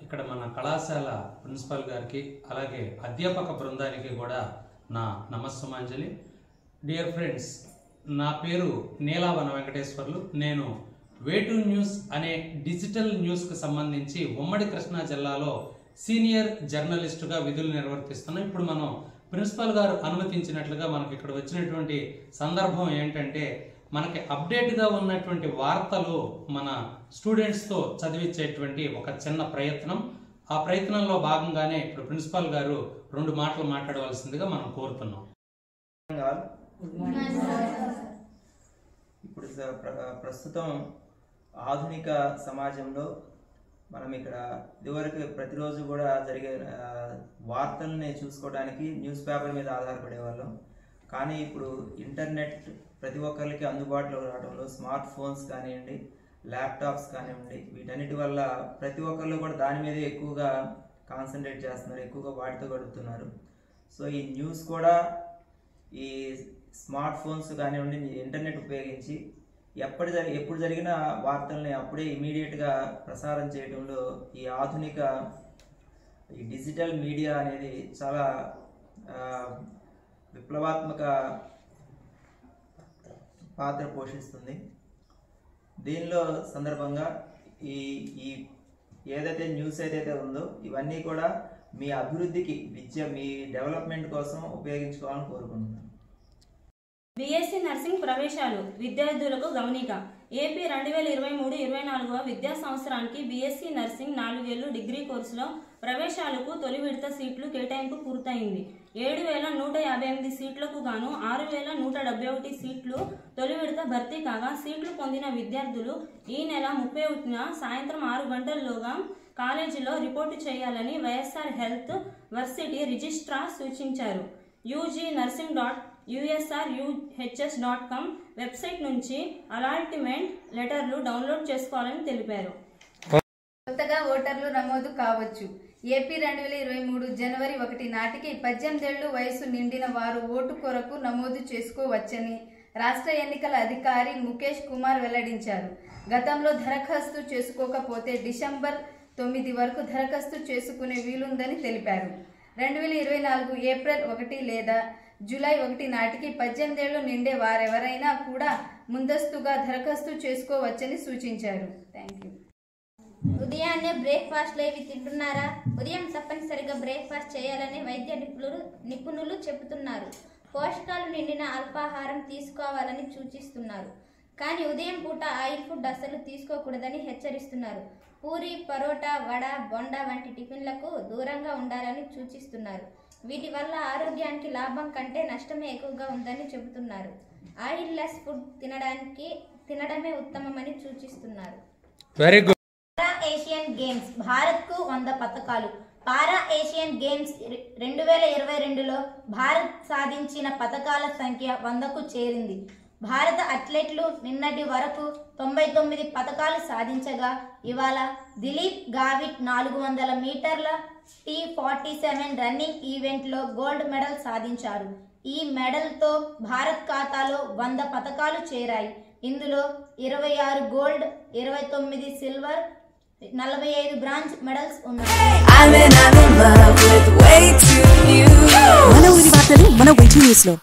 ఇక్కడ మన కళాశాల ప్రిన్సిపల్ గారికి అలాగే అధ్యాపక బృందానికి కూడా నా నమస్సుమాంజలి డియర్ ఫ్రెండ్స్ నా పేరు నీలావన వెంకటేశ్వర్లు నేను వేటు న్యూస్ అనే డిజిటల్ న్యూస్కి సంబంధించి ఉమ్మడి కృష్ణా జిల్లాలో సీనియర్ జర్నలిస్టుగా విధులు నిర్వర్తిస్తున్నాం ఇప్పుడు మనం ప్రిన్సిపల్ గారు అనుమతించినట్లుగా మనకి ఇక్కడ వచ్చినటువంటి సందర్భం ఏంటంటే మనకి అప్డేట్గా ఉన్నటువంటి వార్తలు మన స్టూడెంట్స్తో చదివించేటువంటి ఒక చిన్న ప్రయత్నం ఆ ప్రయత్నంలో భాగంగానే ఇప్పుడు ప్రిన్సిపాల్ గారు రెండు మాటలు మాట్లాడవలసిందిగా మనం కోరుతున్నాం ఆల్. ఇప్పుడు స- ప్ర- ప్రస్తుతం ఆధునిక సమాజంలో మనం ఇక్కడ ఇదివరకు ప్రతిరోజు కూడా జరిగే ఆ, వార్తల్ని చూసుకోవడానికి న్యూస్ పేపర్ మీద ఆధారపడే వాళ్ళం కానీ ఇప్పుడు ఇంటర్నెట్ ప్రతి ఒక్కరికి అందుబాటులో రావడంలో స్మార్ట్ ఫోన్స్ కానివ్వండి ల్యాప్టాప్స్ కానివ్వండి వీటన్నిటి వల్ల ప్రతి ఒక్కళ్ళు కూడా దాని మీదే ఎక్కువగా కాన్సన్ట్రేట్ చేస్తున్నారు ఎక్కువగా వాటితో గడుపుతున్నారు సో ఈ న్యూస్ కూడా ఈ స్మార్ట్ ఫోన్స్ కానివ్వండి ఇంటర్నెట్ ఉపయోగించి ఎప్పటి జరి ఎప్పుడు జరిగిన వార్తల్ని అప్పుడే ఇమీడియట్గా ప్రసారం చేయడంలో ఈ ఆధునిక ఈ డిజిటల్ మీడియా అనేది చాలా ఆ, విప్లవాత్మక పాత్ర పోషిస్తుంది దీనిలో సందర్భంగా ఈ ఈ ఏదైతే న్యూస్ ఏదైతే ఉందో ఇవన్నీ కూడా మీ అభివృద్ధికి విద్య మీ డెవలప్మెంట్ కోసం ఉపయోగించుకోవాలని కోరుకుంటున్నాను బీఎస్సీ నర్సింగ్ ప్రవేశాలు విద్యార్థులకు గమనిక ఏపీ రెండు వేల ఇరవై మూడు ఇరవై నాలుగవ విద్యా సంవత్సరానికి బీఎస్సీ నర్సింగ్ నాలుగేళ్లు డిగ్రీ కోర్సులో ప్రవేశాలకు తొలి విడత సీట్లు కేటాయింపు పూర్తయింది ఏడు వేల నూట యాభై ఎనిమిది సీట్లకు గాను ఆరు వేల నూట డెబ్బై ఒకటి సీట్లు తొలి విడత భర్తీ కాగా సీట్లు పొందిన విద్యార్థులు ఈ నెల ముప్పై ఒకటిన సాయంత్రం ఆరు గంటల్లోగా కాలేజీలో రిపోర్టు చేయాలని వైఎస్ఆర్ హెల్త్ వర్సిటీ రిజిస్ట్రార్ సూచించారు UG nursing dot USR UHS dot com website నుంచి అలాట్మెంట్ లెటర్లు డౌన్లోడ్ చేసుకోవాలని తెలిపారు కొత్తగా ఓటర్లు నమోదు కావచ్చు ఏపీ రెండు వేల ఇరవై మూడు జనవరి ఒకటి నాటికి పద్దెనిమిదేళ్లు వయసు నిండిన వారు ఓటు కొరకు నమోదు చేసుకోవచ్చని రాష్ట్ర ఎన్నికల అధికారి ముఖేష్ కుమార్ వెల్లడించారు గతంలో దరఖాస్తు చేసుకోకపోతే డిసెంబర్ తొమ్మిది వరకు దరఖాస్తు చేసుకునే వీలుందని తెలిపారు రెండు వేల ఇరవై నాలుగు ఏప్రిల్ ఒకటి లేదా జూలై ఒకటి నాటికి పద్దెనిమిదేళ్లు నిండే వారెవరైనా కూడా ముందస్తుగా దరఖాస్తు చేసుకోవచ్చని సూచించారు థ్యాంక్ యూ ఉదయాన్నే బ్రేక్ఫాస్ట్లు ఇవి తింటున్నారా ఉదయం తప్పనిసరిగా బ్రేక్ఫాస్ట్ చేయాలని వైద్య నిపుణులు నిపుణులు చెబుతున్నారు పోషకాలు నిండిన అల్పాహారం తీసుకోవాలని సూచిస్తున్నారు కానీ ఉదయం పూట ఆయిల్ ఫుడ్ అస్సలు తీసుకోకూడదని హెచ్చరిస్తున్నారు పూరి పరోటా వడ బొండ వంటి టిఫిన్లకు దూరంగా ఉండాలని సూచిస్తున్నారు వీటి వల్ల ఆరోగ్యానికి లాభం కంటే నష్టమే ఎక్కువగా ఉందని చెబుతున్నారు ఆయిల్ లెస్ ఫుడ్ తినడానికి తినడమే ఉత్తమమని సూచిస్తున్నారు very good para Asian games భారత్కు వంద పథకాలు పారా ఏషియన్ గేమ్స్ రెండు వేల ఇరవై రెండులో భారత్ సాధించిన పథకాల సంఖ్య వందకు చేరింది భారత అథ్లెట్లు నిన్నటి వరకు తొంభై తొమ్మిది పథకాలు సాధించగా ఇవాళ దిలీప్ గావిట్ నాలుగు వందల మీటర్ల టీ ఫార్టీ సెవెన్ రన్నింగ్ ఈవెంట్లో గోల్డ్ మెడల్ సాధించారు ఈ మెడల్తో భారత్ ఖాతాలో వంద పథకాలు చేరాయి ఇందులో ఇరవై ఆరు గోల్డ్ ఇరవై తొమ్మిది సిల్వర్ నలభై ఐదు బ్రాంజ్ మెడల్స్ ఉన్నాయి I'm in, I'm in love with way too new. మన ఊరి వార్తలు మన వెయిటింగ్ న్యూస్ లో